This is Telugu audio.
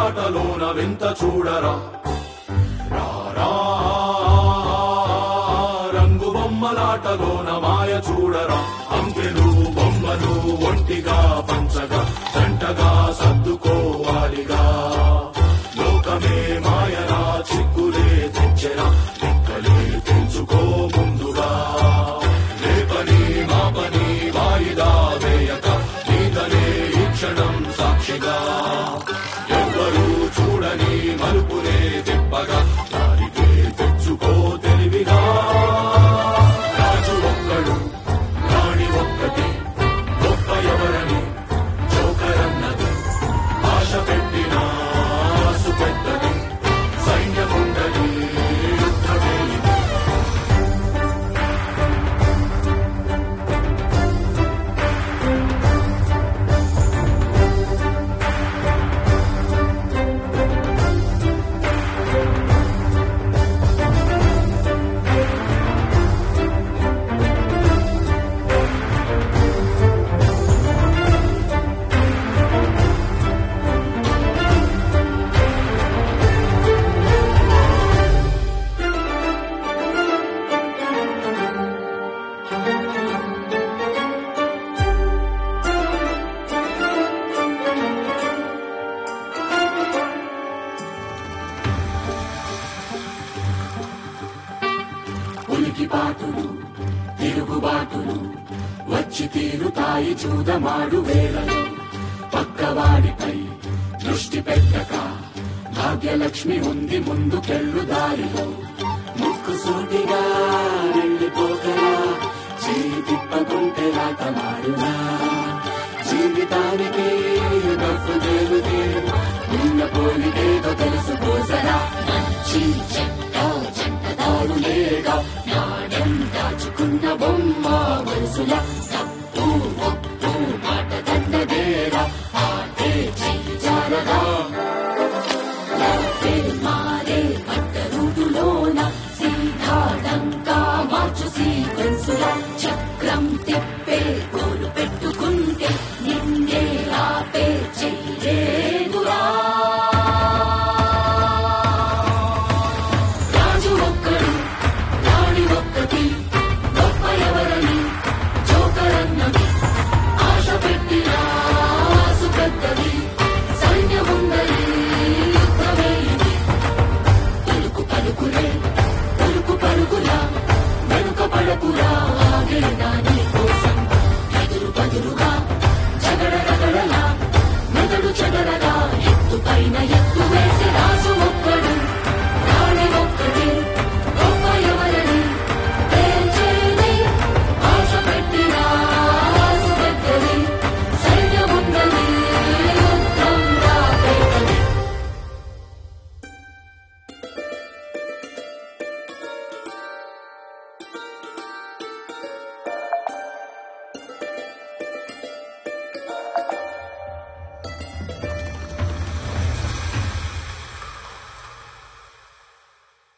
బొమ్మలాటలోన వింత చూడరా రారా రంగు బొమ్మలాటలోన మాయ చూడరా అంకెలు బొమ్మలు ఒంటిగా పంచగా జంటగా సర్దుకోవాలిగా లోకమే మాయరా చిక్కులే తెచ్చరా లెక్కలే తెంచుకో ముందుగా రేపని మాపని వాయిదా వేయక నీదనే ఈ క్షణం సాక్షిగా ఎవ్వరూ చూడని మలుపునే తిప్పగా దారికే తెచ్చుకో తెలివిగా రాజు ఒక్కడు రాణి ఒక్కటి గొప్ప ఎవరని జోకరన్నది ఆశ పెట్టిన ఆసు పెద్దది సైన్యముండని యుద్ధమే ఇది. ఉలికిపాటులు తిరుగుబాటులు వచ్చి తీరుతాయి చూదమాడు వేళలో పక్కవాడిపై దృష్టి పెట్టక భాగ్యలక్ష్మి ఉంది ముందుకెళ్ళు దారిలో ముక్కు సూటిగా వెళ్ళిపోకరా చేయి తిప్పకుంటే రాత మారునా జీవితానికి డబ్బు దేవుదే ఉన్న పోలికేదో తెలుసుకోసరా మంచి చెడ్డ జంటదారులేగా నాడం దాచుకున్న బొమ్మ వరుసల